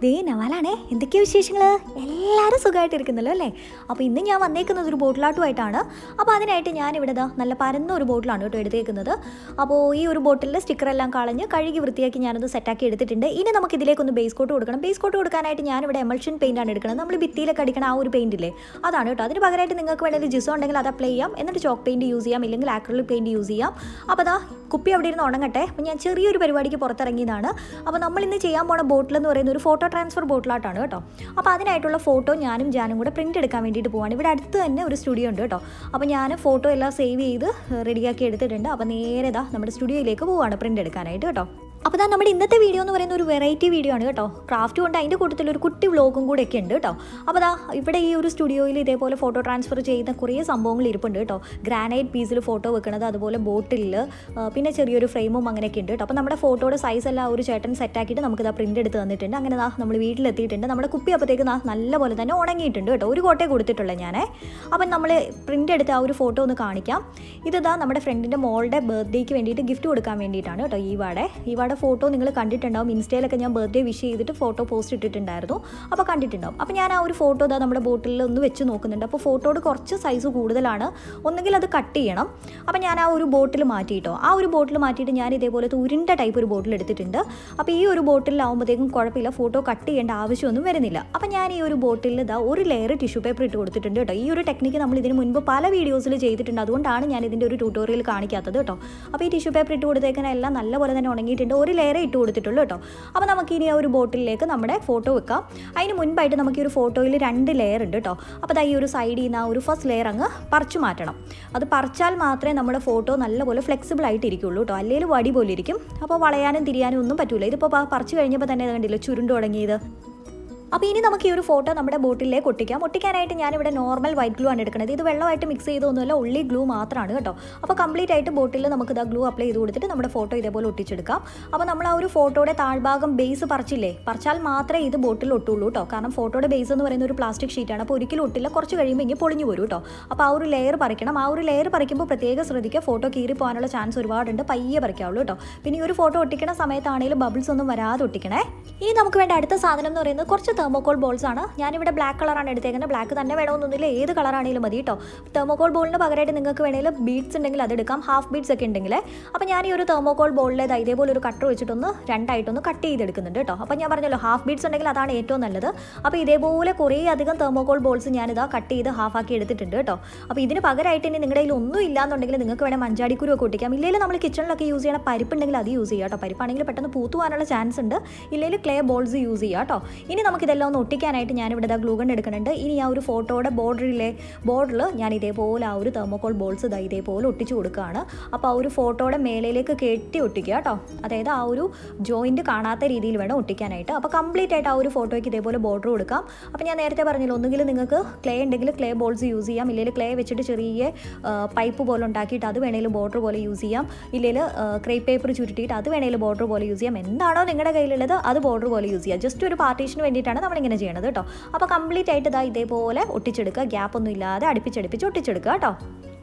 ദേ നവാലാണേ എന്തൊക്കെയാ വിശേഷങ്ങൾ എല്ലാവരും സുഖമായിട്ടിരിക്കുന്നല്ലോ അല്ലേ അപ്പോൾ ഇന്ന് ഞാൻ വന്നേക്കുന്നത് ഒരു ബോട്ടിലാട്ടുമായിട്ടാണ് അപ്പോൾ അതിനായിട്ട് ഞാൻ ഇവിടെ ദാ നല്ല പരന്ന ഒരു ബോട്ടിലാണ് കേട്ടോ എടുത്തേക്കുന്നത് അപ്പോൾ ഈ ഒരു ബോട്ടിലിൻ്റെ സ്റ്റിക്കറെല്ലാം കളഞ്ഞ് കഴുകി വൃത്തിയാക്കി ഞാനത് സെറ്റാക്കി എടുത്തിട്ടുണ്ട് ഇനി നമുക്ക് ഇതിലേക്കൊന്ന് ബേസ് കോട്ട് കൊടുക്കണം ബേസ് കോട്ട് കൊടുക്കാനായിട്ട് ഞാനിവിടെ എമൽഷൻ പെയിൻ്റ് ആണ് എടുക്കുന്നത് നമ്മൾ ഭിത്തിയിലൊക്കെ അടിക്കണ ആ ഒരു പെയിൻ്റ് ഇല്ലേ അതാണ് കേട്ടോ അതിന് പകരമായിട്ട് നിങ്ങൾക്ക് വേണമെങ്കിൽ ജിസോ ഉണ്ടെങ്കിൽ അത് അപ്ലൈ ചെയ്യാം എന്നിട്ട് ചോക്ക് പെയിൻറ്റ് യൂസ് ചെയ്യാം ഇല്ലെങ്കിൽ ആക്രിലിക് പെയിൻറ്റ് യൂസ് ചെയ്യാം അപ്പോൾ അതാ കുപ്പി അവിടെ ഇരുന്ന് ഉണങ്ങട്ടെ അപ്പോൾ ഞാൻ ചെറിയൊരു പരിപാടിക്ക് പുറത്തിറങ്ങിയതാണ് അപ്പോൾ നമ്മൾ ഇന്ന് ചെയ്യാൻ പോണ ബോട്ടിൽ എന്ന് പറയുന്ന ഒരു ഫോട്ടോ ട്രാൻസ്ഫർ ബോട്ടിലാട്ടാണ് കേട്ടോ അപ്പോൾ അതിനായിട്ടുള്ള ഫോട്ടോ ഞാനും ജാനും കൂടെ പ്രിൻ്റ് എടുക്കാൻ വേണ്ടിയിട്ട് പോവാണ് ഇവിടെ അടുത്ത് തന്നെ ഒരു സ്റ്റുഡിയോ ഉണ്ട് കേട്ടോ അപ്പോൾ ഞാൻ ഫോട്ടോ എല്ലാം സേവ് ചെയ്ത് റെഡിയാക്കി എടുത്തിട്ടുണ്ട് അപ്പോൾ നേരെ ഇതാ നമ്മുടെ സ്റ്റുഡിയോയിലേക്ക് പോവാണ് പ്രിൻ്റ് എടുക്കാനായിട്ട് കേട്ടോ അപ്പോൾ ഇതാ നമ്മുടെ ഇന്നത്തെ വീഡിയോ എന്ന് പറയുന്ന ഒരു വെറൈറ്റി വീഡിയോ ആണ് കേട്ടോ ക്രാഫ്റ്റ് കൊണ്ട് അതിൻ്റെ കൂട്ടത്തിൽ ഒരു കുട്ടി വ്ലോഗും കൂടെ ഒക്കെ ഉണ്ട് കേട്ടോ അപ്പോൾ ദാ ഇവിടെ ഈ ഒരു സ്റ്റുഡിയോയിൽ ഇതേപോലെ ഫോട്ടോ ട്രാൻസ്ഫർ ചെയ്യുന്ന കുറേ സംഭവങ്ങൾ ഇരിപ്പുണ്ട് കേട്ടോ ഗ്രാനൈറ്റ് പീസിൽ ഫോട്ടോ വെക്കുന്നത് അതുപോലെ ബോട്ടിൽ പിന്നെ ചെറിയൊരു ഫ്രെയിമും അങ്ങനെയൊക്കെ ഉണ്ട് കേട്ടോ അപ്പോൾ നമ്മുടെ ഫോട്ടോയുടെ സൈസ് എല്ലാം ആ ഒരു ചേട്ടൻ സെറ്റാക്കിയിട്ട് നമുക്ക് ഇതാ പ്രിൻ്റ് എടുത്ത് തന്നിട്ടുണ്ട് അങ്ങനെ ദാ നമ്മൾ വീട്ടിലെത്തിയിട്ടുണ്ട് നമ്മുടെ കുപ്പി അപ്പോഴത്തേക്ക് ദാ നല്ല പോലെ തന്നെ ഉണങ്ങിയിട്ടുണ്ട് കേട്ടോ ഒരു കോട്ടയെ കൊടുത്തിട്ടുള്ള ഞാനേ അപ്പം നമ്മൾ പ്രിൻ്റ് എടുത്ത ആ ഒരു ഫോട്ടോ ഒന്ന് കാണിക്കാം ഇതാ നമ്മുടെ ഫ്രണ്ടിൻ്റെ മോളുടെ ബർത്ത്ഡേക്ക് വേണ്ടിയിട്ട് ഗിഫ്റ്റ് കൊടുക്കാൻ വേണ്ടിയിട്ടാണ് കേട്ടോ ഈ വാടെ ഈ വാടെ ഫോട്ടോ നിങ്ങൾ കണ്ടിട്ടുണ്ടാവും ഇൻസ്റ്റയിലൊക്കെ ഞാൻ ബർത്ത്ഡേ വിഷ് ചെയ്തിട്ട് ഫോട്ടോ പോസ്റ്റ് ഇട്ടിട്ടുണ്ടായിരുന്നു അപ്പോൾ കണ്ടിട്ടുണ്ടാവും അപ്പോൾ ഞാൻ ആ ഒരു ഫോട്ടോ ഇതാ നമ്മുടെ ബോട്ടിലിൽ ഒന്ന് വെച്ച് നോക്കുന്നുണ്ട് അപ്പോൾ ഫോട്ടോയുടെ കുറച്ച് സൈസ് കൂടുതലാണ് ഒന്നുകിൽ അത് കട്ട് ചെയ്യണം അപ്പോൾ ഞാൻ ആ ഒരു ബോട്ടിൽ മാറ്റിയിട്ടോ ആ ഒരു ബോട്ടിൽ മാറ്റിയിട്ട് ഞാൻ ഇതേപോലത്തെ ഉരുണ്ട ടൈപ്പ് ഒരു ബോട്ടിൽ എടുത്തിട്ടുണ്ട് അപ്പോൾ ഈ ഒരു ബോട്ടിലാവുമ്പോഴത്തേക്കും കുഴപ്പമില്ല ഫോട്ടോ കട്ട് ചെയ്യേണ്ട ആവശ്യമൊന്നും വരുന്നില്ല അപ്പോൾ ഞാൻ ഈ ഒരു ബോട്ടിൽ ഇതാ ഒരു ലെയർ ടിഷ്യൂ പേപ്പർ ഇട്ട് കൊടുത്തിട്ടുണ്ട് കേട്ടോ ഈ ഒരു ടെക്നിക്ക് നമ്മൾ ഇതിന് മുൻപ് പല വീഡിയോസിൽ ചെയ്തിട്ടുണ്ട് അതുകൊണ്ടാണ് ഞാൻ ഇതിൻ്റെ ഒരു ട്യൂട്ടോറിയൽ കാണിക്കാത്തത് കേട്ടോ അപ്പോൾ ഈ ടിഷ്യൂ പേപ്പർ ഇട്ട് കൊടുത്തേക്കുന്ന എല്ലാം നല്ലപോലെ തന്നെ ഉണങ്ങിയിട്ടുണ്ട് ഒരു ലെയർ ഇട്ട് കൊടുത്തിട്ടുള്ളൂ കേട്ടോ അപ്പോൾ നമുക്ക് ഇനി ആ ഒരു ബോട്ടിലേക്ക് നമ്മുടെ ഫോട്ടോ വെക്കാം അതിന് മുൻപായിട്ട് നമുക്ക് ഈ ഒരു ഫോട്ടോയിൽ രണ്ട് ലെയർ ഉണ്ട് കേട്ടോ അപ്പോൾ ദാ ഈ ഒരു സൈഡിൽ നിന്ന് ആ ഒരു ഫസ്റ്റ് ലെയർ അങ്ങ് പറിച്ചു മാറ്റണം അത് പറിച്ചാൽ മാത്രമേ നമ്മുടെ ഫോട്ടോ നല്ലപോലെ ഫ്ലെക്സിബിൾ ആയിട്ട് ഇരിക്കുള്ളൂ കേട്ടോ അല്ലെങ്കിൽ വടി പോലെ ഇരിക്കും അപ്പോൾ വളയാനും തിരിയാനും ഒന്നും പറ്റൂല ഇതിപ്പോൾ പറിച്ചു കഴിഞ്ഞപ്പോൾ തന്നെ ഇത് കണ്ടില്ല ചുരുണ്ട് തുടങ്ങിയത് അപ്പോൾ ഇനി നമുക്ക് ഈ ഒരു ഫോട്ടോ നമ്മുടെ ബോട്ടിലേക്ക് ഒട്ടിക്കാം ഒട്ടിക്കാനായിട്ട് ഞാനിവിടെ നോർമൽ വൈറ്റ് ഗ്ലൂ ആണ് എടുക്കുന്നത് ഇത് വെള്ളമായിട്ട് മിക്സ് ചെയ്തൊന്നുമല്ല ഉള്ളി ഗ്ലൂ മാത്രമാണ് കേട്ടോ അപ്പോൾ കംപ്ലീറ്റ് ആയിട്ട് ബോട്ടിൽ നമുക്ക് ഇതാ ഗ്ലൂ അപ്ലൈ ചെയ്ത് കൊടുത്തിട്ട് നമ്മുടെ ഫോട്ടോ ഇതേപോലെ ഒട്ടിച്ചെടുക്കാം അപ്പോൾ നമ്മൾ ആ ഒരു ഫോട്ടോയുടെ താഴ്ഭാഗം ബേസ് പറിച്ചില്ലേ പറിച്ചാൽ മാത്രമേ ഇത് ബോട്ടിൽ ഒട്ടുള്ളൂ കേട്ടോ കാരണം ഫോട്ടോയുടെ ബേസ് എന്ന് പറയുന്ന ഒരു പ്ലാസ്റ്റിക് ഷീറ്റാണ് അപ്പോൾ ഒരിക്കലും ഒട്ടില്ല കുറച്ച് കഴിയുമ്പോൾ ഇങ്ങനെ പൊളിഞ്ഞു വരും കേട്ടോ അപ്പോൾ ആ ഒരു ലെയർ പറിക്കണം ആ ഒരു ലെയർ പറിക്കുമ്പോൾ പ്രത്യേകം ശ്രദ്ധിക്കുക ഫോട്ടോ കീറി പോകാനുള്ള ചാൻസ് ഒരുപാടുണ്ട് പയ്യെ പറിക്കാവുള്ളൂ കേട്ടോ പിന്നെ ഈ ഒരു ഫോട്ടോ ഒട്ടിക്കണ സമയത്താണെങ്കിലും ബബിൾസ് ഒന്നും വരാതെ ഒട്ടിക്കണേ ഇനി നമുക്ക് വേണ്ട അടുത്ത സാധനം എന്ന് പറയുന്നത് കുറച്ച് തെർമോക്കോൾ ബോൾസ് ആണ് ഞാനിവിടെ ബ്ലാക്ക് കളറാണ് എടുത്തേക്കുന്നത് ബ്ലാക്ക് തന്നെ വേണമെന്നൊന്നുമില്ല ഏത് കളറാണെങ്കിലും മതി കേട്ടോ തെർമോക്കോൾ ബോളിന് പകരമായിട്ട് നിങ്ങൾക്ക് വേണമെങ്കിൽ ബീഡ്സ് ഉണ്ടെങ്കിൽ അത് എടുക്കാം ഹാഫ് ബീഡ്സ് ഒക്കെ ഉണ്ടെങ്കിൽ അപ്പോൾ ഞാൻ ഈ ഒരു തെർമോക്കോൾ ബോളിലെ ഇതേപോലെ ഒരു കട്ടർ വെച്ചിട്ടൊന്ന് രണ്ടായിട്ടൊന്ന് കട്ട് ചെയ്തെടുക്കുന്നുണ്ട് കേട്ടോ അപ്പോൾ ഞാൻ പറഞ്ഞല്ലോ ഹാഫ് ബീഡ്സ് ഉണ്ടെങ്കിൽ അതാണ് ഏറ്റവും നല്ലത് അപ്പോൾ ഇതേപോലെ കുറേ അധികം തെർമോക്കോൾ ബോൾസ് ഞാനിതാ കട്ട് ചെയ്ത് ഹാഫ് ആക്കി എടുത്തിട്ടുണ്ട് കേട്ടോ അപ്പോൾ ഇതിന് പകരമായിട്ട് ഇനി നിങ്ങളുടെ കയ്യിൽ ഒന്നും ഇല്ലാന്നുണ്ടെങ്കിൽ നിങ്ങൾക്ക് വേണേൽ മഞ്ചാടിക്കുരു ഒക്കെ ഒട്ടിക്കാം ഇല്ലെങ്കിൽ നമ്മൾ കിച്ചണിലൊക്കെ യൂസ് ചെയ്യണ പരിപ്പുണ്ടെങ്കിൽ അത് യൂസ് ചെയ്യാം കേട്ടോ പരിപ്പാണെങ്കിൽ പെട്ടെന്ന് പൂത്തു പോകാനുള്ള ചാൻസ് ഉണ്ട് ഇല്ലെങ്കിൽ ക്ലേ ബോൾസ് യൂസ് ചെയ്യാം കേട്ടോ ഇനി നമുക്കിതെല്ലാം ഒന്ന് ഒട്ടിക്കാനായിട്ട് ഞാനിവിടെ ഇതാ ഗ്ലൂഗൺ എടുക്കുന്നുണ്ട് ഇനി ആ ഒരു ഫോട്ടോയുടെ ബോർഡറിലെ ബോർഡറിൽ ഞാൻ ഇതേപോലെ ആ ഒരു തെർമോക്കോൾ ബോൾസ് ഇതാ ഇതേപോലെ ഒട്ടിച്ചു കൊടുക്കുകയാണ് അപ്പോൾ ആ ഒരു ഫോട്ടോയുടെ മേലയിലേക്ക് കെട്ടി ഒട്ടിക്കുക കേട്ടോ അതായത് ആ ഒരു ജോയിൻറ്റ് കാണാത്ത രീതിയിൽ വേണം ഒട്ടിക്കാനായിട്ട് അപ്പോൾ കംപ്ലീറ്റ് ആയിട്ട് ആ ഒരു ഫോട്ടോയ്ക്ക് ഇതേപോലെ ബോർഡർ കൊടുക്കാം അപ്പോൾ ഞാൻ നേരത്തെ പറഞ്ഞില്ല ഒന്നുകിൽ നിങ്ങൾക്ക് ക്ലേ ഉണ്ടെങ്കിൽ ക്ലേ ബോൾസ് യൂസ് ചെയ്യാം ഇല്ലെങ്കിൽ ക്ലേ വെച്ചിട്ട് ചെറിയ പൈപ്പ് പോലെ ഉണ്ടാക്കിയിട്ട് അത് വേണമെങ്കിലും ബോർഡർ പോലെ യൂസ് ചെയ്യാം ഇല്ലെങ്കിൽ ക്രേപ്പ് പേപ്പർ ചുരുട്ടിയിട്ട് അത് വേണമെങ്കിലും ബോർഡർ പോലെ യൂസ് ചെയ്യാം എന്താണോ നിങ്ങളുടെ കയ്യിലുള്ളത് അത് ബോർഡർ പോലെ യൂസ് ചെയ്യാം ജസ്റ്റ് ഒരു പാർട്ടീഷന് വേണ്ടിയിട്ടാണ് നമ്മളിങ്ങനെ ചെയ്യണത് കേട്ടോ അപ്പോൾ കംപ്ലീറ്റ് ആയിട്ട് ഇതാ ഇതേപോലെ ഒട്ടിച്ചെടുക്കുക ഗ്യാപ്പ് ഒന്നും ഇല്ലാതെ അടുപ്പിച്ചടുപ്പിച്ച് ഒട്ടിച്ചെടുക്കുക കേട്ടോ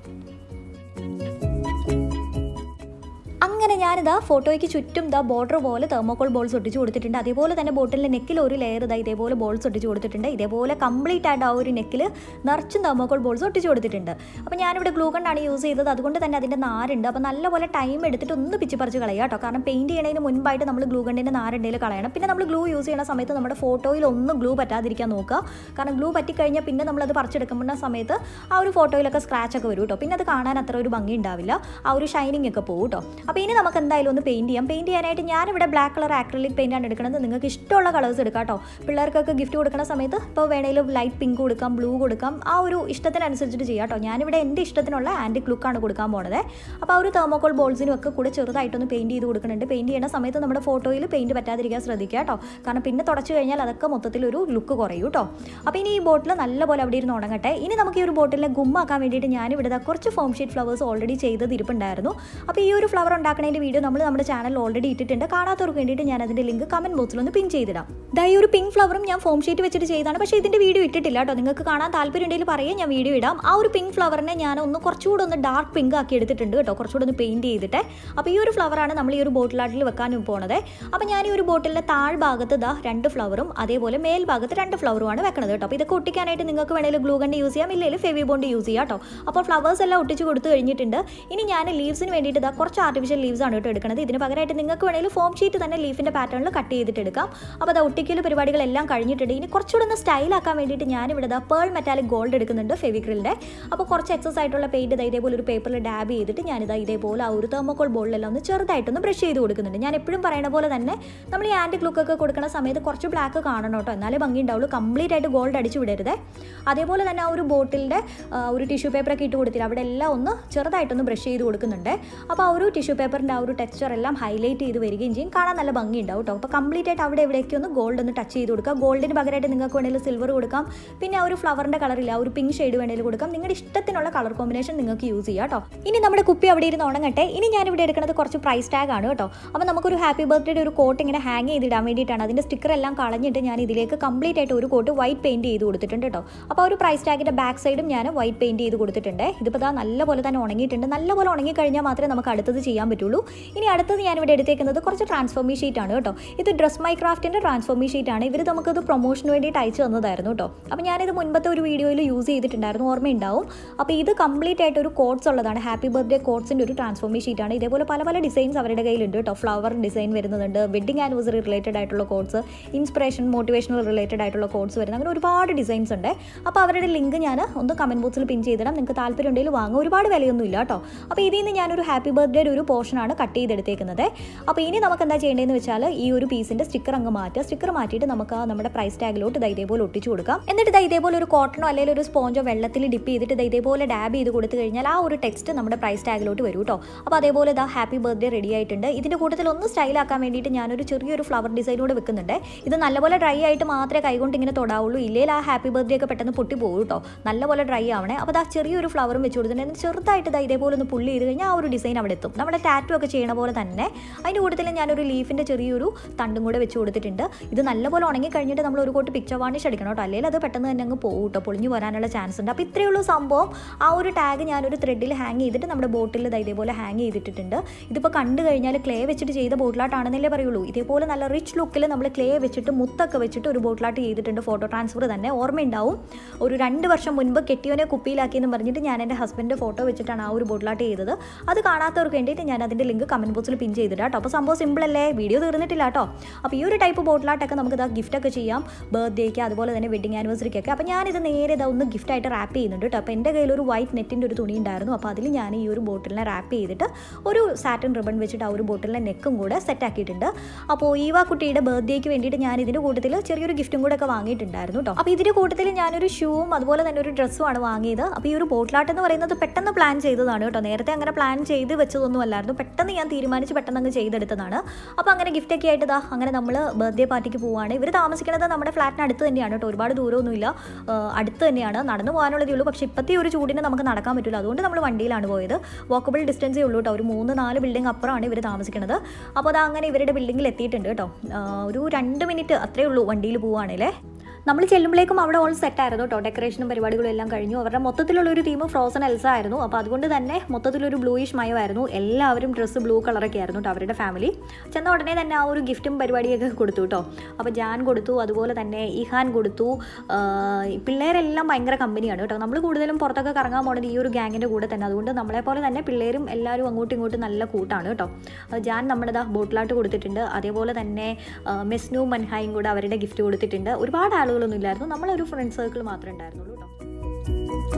അങ്ങനെ ഞാനിതാ ഫോട്ടോയ്ക്ക് ചുറ്റും ഇതാ ബോർഡർ പോലെ തെർമോക്കോൾ ബോൾസ് ഒട്ടിച്ച് കൊടുത്തിട്ടുണ്ട് അതേപോലെ തന്നെ ബോട്ടിലിൻ്റെ നെക്കിൽ ഒരു ലെയർ ഇതാ ഇതേപോലെ ബോൾസ് ഒട്ടിച്ച് കൊടുത്തിട്ടുണ്ട് ഇതേപോലെ കംപ്ലീറ്റ് ആയിട്ട് ആ ഒരു നെക്കിൽ നിറച്ചും തെർമോക്കോൾ ബോൾസ് ഒട്ടിച്ച് കൊടുത്തിട്ടുണ്ട് അപ്പോൾ ഞാനിവിടെ ഗ്ലൂ കണ്ടാണ് യൂസ് ചെയ്തത് അതുകൊണ്ട് തന്നെ അതിൻ്റെ നാരുണ്ട് അപ്പോൾ നല്ലപോലെ ടൈം എടുത്തിട്ട് ഒന്ന് പിച്ചി പറിച്ച് കളയുക കേട്ടോ കാരണം പെയിൻറ്റ് ചെയ്യണതിന് മുൻപായിട്ട് നമ്മൾ ഗ്ലൂ കണ്ടിൻ്റെ നാരുണ്ടെങ്കിൽ കളയണം പിന്നെ നമ്മൾ ഗ്ലൂ യൂസ് ചെയ്യുന്ന സമയത്ത് നമ്മുടെ ഫോട്ടോയിൽ ഒന്നും ഗ്ലൂ പറ്റാതിരിക്കാൻ നോക്കുക കാരണം ഗ്ലൂ പറ്റിക്കഴിഞ്ഞാൽ പിന്നെ നമ്മളത് പറിച്ചെടുക്കുന്ന സമയത്ത് ആ ഒരു ഫോട്ടോയിലൊക്കെ സ്ക്രാച്ച് ഒക്കെ വരും കേട്ടോ പിന്നെ അത് കാണാൻ അത്ര ഒരു ഭംഗി ഉണ്ടാവില്ല ആ ഒരു ഷൈനിങ് ഒക്കെ പോകും കേട്ടോ അപ്പോൾ ഇനി നമുക്ക് എന്തായാലും ഒന്ന് പെയിൻറ്റ് ചെയ്യാം പെയിൻറ്റ് ചെയ്യാനായിട്ട് ഞാനിവിടെ ബ്ലാക്ക് കളർ ആക്രലിക് പെയിൻ്റ് ആണ് എടുക്കുന്നത് നിങ്ങൾക്ക് ഇഷ്ടമുള്ള കളേഴ്സ് എടുക്കാം കേട്ടോ പിള്ളേർക്കൊക്കെ ഗിഫ്റ്റ് കൊടുക്കുന്ന സമയത്ത് ഇപ്പോൾ വേണമെങ്കിലും ലൈറ്റ് പിങ്ക് കൊടുക്കാം ബ്ലൂ കൊടുക്കാം ആ ഒരു ഇഷ്ടത്തിനനുസരിച്ചിട്ട് ചെയ്യാം കേട്ടോ ഞാനിവിടെ എൻ്റെ ഇഷ്ടത്തിനുള്ള ആൻറ്റിക് ലുക്കാണ് കൊടുക്കാൻ പോണത് അപ്പോൾ ആ ഒരു തെർമോക്കോൾ ബോൾസിനും ഒക്കെ കൂടെ ചെറുതായിട്ടൊന്ന് പെയിൻറ്റ് ചെയ്ത് കൊടുക്കുന്നുണ്ട് പെയിൻറ്റ് ചെയ്യുന്ന സമയത്ത് നമ്മുടെ ഫോട്ടോയിൽ പെയിൻറ്റ് പറ്റാതിരിക്കാൻ ശ്രദ്ധിക്കുക കേട്ടോ കാരണം പിന്നെ തുടച്ചു കഴിഞ്ഞാൽ അതൊക്കെ മൊത്തത്തിൽ ഒരു ലുക്ക് കുറയും കേട്ടോ അപ്പോൾ ഇനി ഈ ബോട്ടിൽ നല്ലപോലെ അവിടെ ഇരുന്ന് ഉണങ്ങട്ടെ ഇനി നമുക്ക് ഈ ഒരു ബോട്ടിലെ ഗുമ്മാക്കാൻ വേണ്ടിയിട്ട് ഞാനിവിടെ ദാ കുറച്ച് ഫോം ഷീറ്റ് ഫ്ലവേഴ്സ് ഓൾറെഡി ചെയ്തത് ഇരിപ്പുണ്ടായിരുന്നു അപ്പോൾ ഈ ഒരു ഫ്ലവർ ഉണ്ടാക്കുന്നതിൻ്റെ ഫ്ലവറിൻ്റെ വീഡിയോ നമ്മൾ നമ്മുടെ ചാനലിൽ ഓൾറെഡി ഇട്ടിട്ടുണ്ട് കാണാത്തവർക്ക് വേണ്ടിയിട്ട് ഞാൻ അതിൻ്റെ ലിങ്ക് കമൻറ്റ് ബോക്സിൽ ഒന്ന് പിൻ ചെയ്തിടാം ദാ ഈ ഒരു പിങ്ക് ഫ്ലവറും ഞാൻ ഫോം ഷീറ്റ് വെച്ചിട്ട് ചെയ്താണ് പക്ഷേ ഇതിൻ്റെ വീഡിയോ ഇട്ടിട്ടില്ല കേട്ടോ നിങ്ങൾക്ക് കാണാൻ താല്പര്യം ഉണ്ടെങ്കിൽ പറയാം ഞാൻ വീഡിയോ ഇടാം ആ ഒരു പിങ്ക് ഫ്ലവറിനെ ഞാൻ ഒന്ന് കുറച്ചുകൂടെ ഒന്ന് ഡാർക്ക് പിങ്ക് ആക്കി എടുത്തിട്ടുണ്ട് കേട്ടോ കുറച്ചുകൂടെ ഒന്ന് പെയിൻറ്റ് ചെയ്തിട്ട് അപ്പോൾ ഈ ഒരു ഫ്ലവറാണ് നമ്മൾ ഈ ഒരു ബോട്ടിലാട്ടിൽ വെക്കാനും പോണത് അപ്പോൾ ഞാൻ ഈ ഒരു ബോട്ടിലിൻ്റെ താഴ്ഭാഗത്ത് ദാ രണ്ട് ഫ്ലവറും അതേപോലെ മേൽഭാഗത്ത് രണ്ട് ഫ്ലവറുമാണ് വെക്കണത് കേട്ടോ അപ്പോൾ ഇതൊക്കെ ഒട്ടിക്കാനായിട്ട് നിങ്ങൾക്ക് വേണമെങ്കിൽ ഗ്ലൂ ഗണ്ട് യൂസ് ചെയ്യാം ഇല്ലെങ്കിൽ ഫെവി ബോണ്ട് യൂസ് ചെയ്യാം കേട്ടോ അപ്പോൾ ഫ്ലവേഴ്സ് എല്ലാം ഒട്ടിച്ച് കൊടുത്തു കഴിഞ്ഞിട്ടുണ്ട് ഇനി ഞാൻ ലീവ്സിന് വേണ്ടിയിട്ട് ഇതാ കുറച്ച് ആർട്ടിഫിഷ്യൽ ലീവ്സ് ആണ് കേട്ടോ എടുക്കുന്നത് ഇതിന് പകരമായിട്ട് നിങ്ങൾക്ക് വേണമെങ്കിൽ ഫോം ഷീറ്റ് തന്നെ ലീഫിൻ്റെ പാറ്റേണിൽ കട്ട് ചെയ്തിട്ട് എടുക്കാം അപ്പോൾ അത് ഒട്ടിക്കൽ പരിപാടികളെല്ലാം കഴിഞ്ഞിട്ടുണ്ട് ഇനി കുറച്ചുകൂടെ ഒന്ന് സ്റ്റൈലാക്കാൻ വേണ്ടിയിട്ട് ഞാനിവിടെ ഇതാ പേൾ മെറ്റാലിക് ഗോൾഡ് എടുക്കുന്നുണ്ട് ഫെവിക്രിലിൻ്റെ അപ്പോൾ കുറച്ച് എക്സസ് ആയിട്ടുള്ള പെയിൻറ്റ് ഇതാ ഇതേപോലെ ഒരു പേപ്പറിൽ ഡാബ് ചെയ്തിട്ട് ഞാനിതാ ഇതേപോലെ ആ ഒരു തെർമോക്കോൾ ബോളിലെല്ലാം ഒന്ന് ചെറുതായിട്ടൊന്ന് ബ്രഷ് ചെയ്ത് കൊടുക്കുന്നുണ്ട് ഞാൻ എപ്പോഴും പറയുന്ന പോലെ തന്നെ നമ്മൾ ഈ ആൻറ്റി ലുക്കൊക്കെ കൊടുക്കുന്ന സമയത്ത് കുറച്ച് ബ്ലാക്ക് കാണണം കേട്ടോ എന്നാലേ ഭംഗി ഉണ്ടാവുള്ളൂ കംപ്ലീറ്റ് ആയിട്ട് ഗോൾഡ് അടിച്ചു വിടരുത് അതേപോലെ തന്നെ ആ ഒരു ബോട്ടിലിൻ്റെ ഒരു ടിഷ്യൂ പേപ്പറൊക്കെ ഇട്ട് കൊടുത്തില്ല അവിടെ എല്ലാം ഒന്ന് ചെറുതായിട്ടൊന്ന് ബ്രഷ് ചെയ്ത് കൊടുക്കുന്നുണ്ട് അപ്പോൾ ആ ഒരു ടിഷ്യൂ പേപ്പറിൻ്റെ ആ ഒരു ടെക്സ്ചർ എല്ലാം ഹൈലൈറ്റ് ചെയ്ത് വരികയും ചെയ്യും കാണാൻ നല്ല ഭംഗി ഉണ്ടാവും കേട്ടോ അപ്പോൾ കംപ്ലീറ്റ് ആയിട്ട് അവിടെ എവിടെയൊക്കെ ഒന്ന് ഗോൾഡ് ഒന്ന് ടച്ച് ചെയ്ത് കൊടുക്കുക ഗോൾഡിന് പകരമായിട്ട് നിങ്ങൾക്ക് വേണമെങ്കിൽ സിൽവർ കൊടുക്കാം പിന്നെ ആ ഒരു ഫ്ലവറിൻ്റെ കളറില്ല ആ ഒരു പിങ്ക് ഷെയ്ഡ് വേണമെങ്കിൽ കൊടുക്കാം നിങ്ങളുടെ ഇഷ്ടത്തിനുള്ള കളർ കോമ്പിനേഷൻ നിങ്ങൾക്ക് യൂസ് ചെയ്യാം കേട്ടോ ഇനി നമ്മുടെ കുപ്പി അവിടെ ഇരുന്ന് ഉണങ്ങട്ടെ ഇനി ഞാൻ ഇവിടെ എടുക്കുന്നത് കുറച്ച് പ്രൈസ് ടാഗ് ആണ് കേട്ടോ അപ്പോൾ നമുക്കൊരു ഹാപ്പി ബർത്ത്ഡേ ഒരു കോട്ട് ഇങ്ങനെ ഹാങ് ചെയ്തിടാൻ വേണ്ടിയിട്ടാണ് അതിൻ്റെ സ്റ്റിക്കർ എല്ലാം കളഞ്ഞിട്ട് ഞാൻ ഇതിലേക്ക് കംപ്ലീറ്റ് ആയിട്ട് ഒരു കോട്ട് വൈറ്റ് പെയിൻറ്റ് ചെയ്ത് കൊടുത്തിട്ടുണ്ട് കേട്ടോ അപ്പോൾ ആ ഒരു പ്രൈസ് ടാഗിൻ്റെ ബാക്ക് സൈഡും ഞാൻ വൈറ്റ് പെയിൻറ്റ് ചെയ്ത് കൊടുത്തിട്ടുണ്ട് ഇതിപ്പോൾ ദാ നല്ലപോലെ തന്നെ ഉണങ്ങിയിട്ടുണ്ട് നല്ലപോലെ ഉണങ്ങി കഴിഞ്ഞാൽ മാത്രമേ നമുക്ക് അടുത്തത് ചെയ്യാൻ പറ്റുള്ളൂ ഇനി അടുത്തത് ഞാൻ ഇവിടെ എടുത്തേക്കുന്നത് കുറച്ച് ട്രാൻസ്ഫോമി ഷീറ്റ് ആണ് കേട്ടോ ഇത് ഡ്രസ് മൈ ക്രാഫ്റ്റിൻ്റെ ട്രാൻസ്ഫോമി ഷീറ്റ് ആണ് ഇവർ നമുക്കത് പ്രൊമോഷന് വേണ്ടിയിട്ട് അയച്ചു തന്നതായിരുന്നു കേട്ടോ അപ്പോൾ ഞാനിത് മുൻപത്തെ ഒരു വീഡിയോയിൽ യൂസ് ചെയ്തിട്ടുണ്ടായിരുന്നു ഓർമ്മയുണ്ടാവും അപ്പോൾ ഇത് കംപ്ലീറ്റ് ആയിട്ട് ഒരു കോട്ട്സ് ഉള്ളതാണ് ഹാപ്പി ബർത്ത്ഡേ കോട്ട്സിൻ്റെ ഒരു ട്രാൻസ്ഫോമി ഷീറ്റ് ആണ് ഇതേപോലെ പല പല ഡിസൈൻസ് അവരുടെ കയ്യിലുണ്ട് കേട്ടോ ഫ്ലവർ ഡിസൈൻ വരുന്നുണ്ട് വെഡിങ് ആനിവേഴ്സറി റിലേറ്റഡ് ആയിട്ടുള്ള കോട്ട്സ് ഇൻസ്പിറേഷൻ മോട്ടിവേഷണൽ റിലേറ്റഡ് ആയിട്ടുള്ള കോട്ട്സ് വരുന്നത് അങ്ങനെ ഒരുപാട് ഡിസൈൻസ് ഉണ്ട് അപ്പോൾ അവരുടെ ലിങ്ക് ഞാൻ ഒന്ന് കമൻറ്റ് ബോക്സിൽ പിൻ ചെയ്തിടാം നിങ്ങൾക്ക് താല്പര്യം ഉണ്ടെങ്കിൽ വാങ്ങും ഒരുപാട് വിലയൊന്നും ഇല്ല കേട്ടോ അപ്പോൾ ഇതിൽ നിന്ന് ഞാനൊരു ഹാപ്പി ബർത്ത്ഡേ ഒരു പോർഷനാണ് കട്ട് ചെയ്തെടുത്തേക്കുന്നത് അപ്പോൾ ഇനി നമുക്ക് എന്താ ചെയ്യേണ്ടതെന്ന് വെച്ചാൽ ഈ ഒരു പീസിൻ്റെ സ്റ്റിക്കർ അങ്ങ് മാറ്റുക സ്റ്റിക്കർ മാറ്റിയിട്ട് നമുക്ക് ആ നമ്മുടെ പ്രൈസ് ടാഗിലോട്ട് ഇത് ഇതേപോലെ ഒട്ടിച്ചു കൊടുക്കാം എന്നിട്ട് ഇത് ഇതേപോലെ ഒരു കോട്ടണോ അല്ലെങ്കിൽ ഒരു സ്പോഞ്ചോ വെള്ളത്തിൽ ഡിപ്പ് ചെയ്തിട്ട് ഇത് ഇതേപോലെ ഡാബ് ചെയ്ത് കൊടുത്തു കഴിഞ്ഞാൽ ആ ഒരു ടെക്സ്റ്റ് നമ്മുടെ പ്രൈസ് ടാഗിലോട്ട് വരും കേട്ടോ അപ്പോൾ അതേപോലെ ഇതാ ഹാപ്പി ബർത്ത്ഡേ റെഡി ആയിട്ടുണ്ട് ഇതിൻ്റെ കൂട്ടത്തിൽ ഒന്ന് സ്റ്റൈലാക്കാൻ വേണ്ടിയിട്ട് ഞാനൊരു ചെറിയൊരു ഫ്ലവർ ഡിസൈൻ കൂടെ വെക്കുന്നുണ്ട് ഇത് നല്ലപോലെ ഡ്രൈ ആയിട്ട് മാത്രമേ കൈകൊണ്ട് ഇങ്ങനെ തൊടാവുള്ളൂ ഇല്ലെങ്കിൽ ആ ഹാപ്പി ബർത്ത്ഡേ ഒക്കെ പെട്ടെന്ന് പൊട്ടി പോകും കേട്ടോ നല്ലപോലെ ഡ്രൈ ആവണേ അപ്പോൾ ആ ചെറിയൊരു ഫ്ലവറും വെച്ച് കൊടുത്തിട്ടുണ്ട് ചെറുതായിട്ട് ഇതാ ഇതേപോലെ ഒന്ന് പുള്ളി ചെയ്ത് കഴിഞ്ഞാൽ ആ ഒരു ഡിസൈൻ അവിടെ എത്തും നമ്മുടെ ടാറ്റു ഒക്കെ ചെയ്യണ പോലെ തന്നെ അതിൻ്റെ കൂട്ടത്തിൽ ഞാനൊരു ലീഫിൻ്റെ ചെറിയൊരു തണ്ടും കൂടെ വെച്ച് കൊടുത്തിട്ടുണ്ട് ഇത് നല്ലപോലെ ഉണങ്ങി കഴിഞ്ഞിട്ട് നമ്മൾ ഒരു കോട്ട് പിക്ചർ വാണിഷ് അടിക്കണം കേട്ടോ അല്ലെങ്കിൽ അത് പെട്ടെന്ന് തന്നെ അങ്ങ് പോകും കേട്ടോ പൊളിഞ്ഞു വരാനുള്ള ചാൻസ് ഉണ്ട് അപ്പോൾ ഇത്രയുള്ള സംഭവം ആ ഒരു ടാഗ് ഞാനൊരു ത്രെഡിൽ ഹാങ് ചെയ്തിട്ട് നമ്മുടെ ബോട്ടിൽ ഇതാ ഇതേപോലെ ഹാങ് ചെയ്തിട്ടുണ്ട് ഇതിപ്പോൾ കണ്ടു കഴിഞ്ഞാൽ ക്ലേ വെച്ചിട്ട് ചെയ്ത ബോട്ടിലാട്ടാണെന്നല്ലേ പറയുള്ളൂ ഇതേപോലെ നല്ല റിച്ച് ലുക്കിൽ നമ്മൾ ക്ലേ വെച്ചിട്ട് മുത്തൊക്കെ വെച്ചിട്ട് ഒരു ബോട്ടിലാട്ട് ചെയ്തിട്ടുണ്ട് ഫോട്ടോ ട്രാൻസ്ഫർ തന്നെ ഓർമ്മയുണ്ടാവും ഒരു രണ്ട് വർഷം മുൻപ് കെട്ടിയോനെ കുപ്പിയിലാക്കി എന്ന് പറഞ്ഞിട്ട് ഞാൻ എൻ്റെ ഹസ്ബൻഡിൻ്റെ ഫോട്ടോ വെച്ചിട്ടാണ് ആ ഒരു ബോട്ടിലാട്ട് ചെയ്തത് അത് കാണാത്തവർക്ക് വേണ്ടിയിട്ട് ഞാൻ അതിൻ്റെ ലിങ്ക് കമൻറ്റ് ബോക്സിൽ പിൻ ചെയ്തിട്ട് കേട്ടോ അപ്പോൾ സംഭവം സിമ്പിൾ അല്ലേ വീഡിയോ തീർന്നിട്ടില്ല കേട്ടോ അപ്പോൾ ഈ ഒരു ടൈപ്പ് ബോട്ടിലാട്ടൊക്കെ നമുക്ക് ഇതാ ഗിഫ്റ്റൊക്കെ ചെയ്യാം ബർത്ത്ഡേക്ക് അതുപോലെ തന്നെ വെഡിങ് ആനിവേഴ്സറിക്കൊക്കെ അപ്പോൾ ഞാനിത് നേരെ ഇതാ ഒന്ന് ഗിഫ്റ്റായിട്ട് റാപ്പ് ചെയ്യുന്നുണ്ട് കേട്ടോ അപ്പോൾ എൻ്റെ കയ്യിൽ ഒരു വൈറ്റ് നെറ്റിൻ്റെ ഒരു തുണി ഉണ്ടായിരുന്നു അപ്പോൾ അതിൽ ഞാൻ ഈ ഒരു ബോട്ടിലിനെ റാപ്പ് ചെയ്തിട്ട് ഒരു സാറ്റൻ റിബൺ വെച്ചിട്ട് ആ ഒരു ബോട്ടിലിൻ്റെ നെക്കും കൂടെ സെറ്റ് ആക്കിയിട്ടുണ്ട് അപ്പോൾ ഈവ കുട്ടിയുടെ ബർത്ത്ഡേക്ക് വേണ്ടിയിട്ട് ഞാൻ ഇതിൻ്റെ കൂട്ടത്തിൽ ചെറിയൊരു ഗിഫ്റ്റും കൂടെ ഒക്കെ വാങ്ങിയിട്ടുണ്ടായിരുന്നു കേട്ടോ അപ്പോൾ ഇതിൻ്റെ കൂട്ടത്തിൽ ഞാനൊരു ഷൂവും അതുപോലെ തന്നെ ഒരു ഡ്രസ്സുമാണ് വാങ്ങിയത് അപ്പോൾ ഈ ഒരു ബോട്ടിലാട്ട് എന്ന് പറയുന്നത് പെട്ടെന്ന് പ്ലാൻ ചെയ്തതാണ് കേട്ടോ നേരത്തെ അങ്ങനെ പ്ലാൻ ചെയ്ത് വെച്ചതൊന്നും അല്ലായിരുന്നു പെട്ടെന്ന് ഞാൻ തീരുമാനിച്ച് പെട്ടെന്ന് അങ്ങ് ചെയ്തെടുത്തതാണ് അപ്പോൾ അങ്ങനെ ഗിഫ്റ്റൊക്കെ ആയിട്ട് ഇതാ അങ്ങനെ നമ്മൾ ബർത്ത്ഡേ പാർട്ടിക്ക് പോവുകയാണ് ഇവർ താമസിക്കുന്നത് നമ്മുടെ ഫ്ലാറ്റിന് അടുത്ത് തന്നെയാണ് കേട്ടോ ഒരുപാട് ദൂരമൊന്നുമില്ല അടുത്ത് തന്നെയാണ് നടന്നു പോകാനുള്ളതേ ഉള്ളൂ പക്ഷേ ഇപ്പോഴത്തെ ഒരു ചൂടിന് നമുക്ക് നടക്കാൻ പറ്റില്ല അതുകൊണ്ട് നമ്മൾ വണ്ടിയിലാണ് പോയത് വാക്കബിൾ ഡിസ്റ്റൻസേ ഉള്ളൂ കേട്ടോ ഒരു മൂന്ന് നാല് ബിൽഡിംഗ് അപ്പുറമാണ് ഇവർ താമസിക്കുന്നത് അപ്പോൾ അത് അങ്ങനെ ഇവരുടെ ബിൽഡിങ്ങിൽ എത്തിയിട്ടുണ്ട് കേട്ടോ ഒരു രണ്ട് മിനിറ്റ് അത്രേ ഉള്ളൂ വണ്ടിയിൽ പോവുകയാണല്ലേ നമ്മൾ ചെല്ലുമ്പോഴേക്കും അവിടെ ഓൾ സെറ്റ് ആയിരുന്നു കേട്ടോ ഡെക്കറേഷനും പരിപാടികളും എല്ലാം കഴിഞ്ഞു അവരുടെ മൊത്തത്തിലുള്ള ഒരു തീം ഫ്രോസൺ എൽസ ആയിരുന്നു അപ്പോൾ അതുകൊണ്ട് തന്നെ മൊത്തത്തിലൊരു ബ്ലൂയിഷ് മയമായിരുന്നു എല്ലാവരും ഡ്രസ്സ് ബ്ലൂ കളറൊക്കെ ആയിരുന്നു കേട്ടോ അവരുടെ ഫാമിലി ചെന്ന ഉടനെ തന്നെ ആ ഒരു ഗിഫ്റ്റും പരിപാടിയൊക്കെ കൊടുത്തു കേട്ടോ അപ്പോൾ ജാൻ കൊടുത്തു അതുപോലെ തന്നെ ഇഹാൻ കൊടുത്തു പിള്ളേരെല്ലാം ഭയങ്കര കമ്പനിയാണ് കേട്ടോ നമ്മൾ കൂടുതലും പുറത്തൊക്കെ കറങ്ങാൻ പോണത് ഈ ഒരു ഗ്യാങ്ങിൻ്റെ കൂടെ തന്നെ അതുകൊണ്ട് നമ്മളെ പോലെ തന്നെ പിള്ളേരും എല്ലാവരും അങ്ങോട്ടും ഇങ്ങോട്ടും നല്ല കൂട്ടാണ് കേട്ടോ ജാൻ നമ്മുടെ ദാ ബോട്ടിലാട്ട് കൊടുത്തിട്ടുണ്ട് അതേപോലെ തന്നെ മെസ്നു മൻഹായും കൂടെ അവരുടെ ഗിഫ്റ്റ് കൊടുത്തിട്ടുണ്ട് ഒരുപാട് ആളുകളൊന്നും ഇല്ലായിരുന്നു നമ്മളൊരു ഫ്രണ്ട് സർക്കിൾ മാത്രമേ ഉണ്ടായിരുന്നുള്ളൂ കേട്ടോ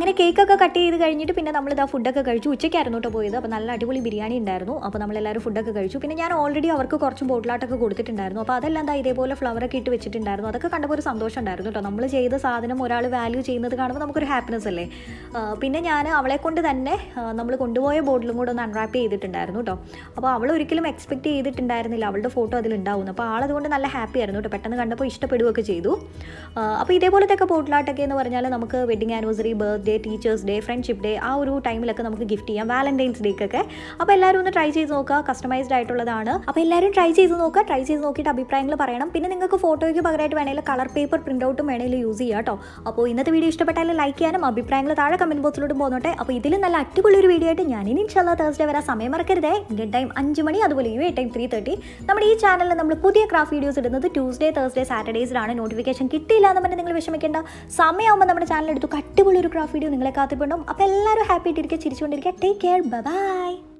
അങ്ങനെ കേക്കൊക്കെ കട്ട് ചെയ്ത് കഴിഞ്ഞിട്ട് പിന്നെ നമ്മൾ ഇതാ ഫുഡൊക്കെ കഴിച്ചു ഉച്ചയ്ക്കായിരുന്നു കേട്ടോ പോയത് അപ്പോൾ നല്ല അടിപൊളി ബിരിയാണി ഉണ്ടായിരുന്നു അപ്പോൾ നമ്മളെല്ലാവരും ഫുഡൊക്കെ കഴിച്ചു പിന്നെ ഞാൻ ഓൾറെഡി അവർക്ക് കുറച്ച് ബോട്ടിലാട്ടൊക്കെ കൊടുത്തിട്ടുണ്ടായിരുന്നു അപ്പോൾ അതെല്ലാം ദാ ഇതേപോലെ ഫ്ലവറൊക്കെ ഇട്ട് വെച്ചിട്ടുണ്ടായിരുന്നു അതൊക്കെ കണ്ടപ്പോൾ ഒരു സന്തോഷം ഉണ്ടായിരുന്നു കേട്ടോ നമ്മൾ ചെയ്ത സാധനം ഒരാൾ വാല്യൂ ചെയ്യുന്നത് കാണുമ്പോൾ നമുക്കൊരു ഹാപ്പിനെസ് അല്ലേ ആ, പിന്നെ ഞാൻ അവളെ കൊണ്ട് തന്നെ നമ്മൾ കൊണ്ടുപോയ ബോട്ടിലും കൂടെ ഒന്ന് അൺറാപ്പ് ചെയ്തിട്ടുണ്ടായിരുന്നു കേട്ടോ അപ്പോൾ അവൾ ഒരിക്കലും എക്സ്പെക്ട് ചെയ്തിട്ടുണ്ടായിരുന്നില്ല അവളുടെ ഫോട്ടോ അതിലുണ്ടാവും അപ്പോൾ ആളതുകൊണ്ട് നല്ല ഹാപ്പി ആയിരുന്നു കേട്ടോ പെട്ടെന്ന് കണ്ടപ്പോൾ ഇഷ്ടപ്പെടുകയൊക്കെ ചെയ്തു ആ, അപ്പോൾ ഇതേപോലത്തെ ഒക്കെ ബോട്ടിലാട്ടൊക്കെ എന്ന് പറഞ്ഞാൽ നമുക്ക് wedding anniversary birthday teachers day friendship day ആ ഒരു ടൈമിലൊക്കെ നമുക്ക് ഗിഫ്റ്റ് ചെയ്യാം വാലന്റൈൻസ് ഡേക്കൊക്കെ അപ്പോൾ എല്ലാവരും ഒന്ന് ട്രൈ ചെയ്ത് നോക്കുക കസ്റ്റമൈസ്ഡ് ആയിട്ടുള്ളതാണ് അപ്പോൾ എല്ലാവരും ട്രൈ ചെയ്ത് നോക്കുക ട്രൈ ചെയ്ത് നോക്കിയിട്ട് അഭിപ്രായങ്ങൾ പറയണം പിന്നെ നിങ്ങൾക്ക് ഫോട്ടോയ്ക്ക് പകരമായിട്ട് വേണമെങ്കിൽ കളർ പേപ്പർ പ്രിൻ്റ് ഔട്ടും വേണമെങ്കിൽ യൂസ് ചെയ്യാം കേട്ടോ അപ്പോൾ ഇന്നത്തെ വീഡിയോ ഇഷ്ടപ്പെട്ടാൽ ലൈക്ക് ചെയ്യാനും അഭിപ്രായങ്ങൾ താഴെ കമൻറ്റ് ബോക്സിലോട്ട് പോന്നോട്ടെ അപ്പോൾ ഇതിലും നല്ല അടിപൊളി ഒരു വീഡിയോ ആയിട്ട് ഞാൻ ഇനി ഇൻഷാല്ല തേഴ്സ്ഡേ വരാൻ സമയം മറക്കരുതേ ഇന്ത്യൻ ടൈം അഞ്ച് മണി അതുപോലെ U A time three thirty നമ്മുടെ ഈ ചാനലിൽ നമ്മൾ പുതിയ ക്രാഫ്റ്റ് വീഡിയോസ് ഇടുന്നത് ട്യൂസ്ഡേ തേഴ്സ്ഡേ സാറ്റർഡേസിലാണ് നോട്ടിഫിക്കേഷൻ കിട്ടിയില്ല എന്ന് പറഞ്ഞാൽ നിങ്ങൾ വിഷമിക്കേണ്ട സമയമാകുമ്പോൾ നമ്മുടെ ചാനൽ എടുത്തു അടിപൊളി ഒരു ക്രാഫ്റ്റ് വീഡിയോ നിങ്ങളെ കാത്തിട്ടുണ്ടാവും അപ്പോൾ എല്ലാവരും ഹാപ്പി ആയിട്ടിരിക്കുക ചിരിച്ചുകൊണ്ടിരിക്കുക ടേക്ക് കെയർ ബൈ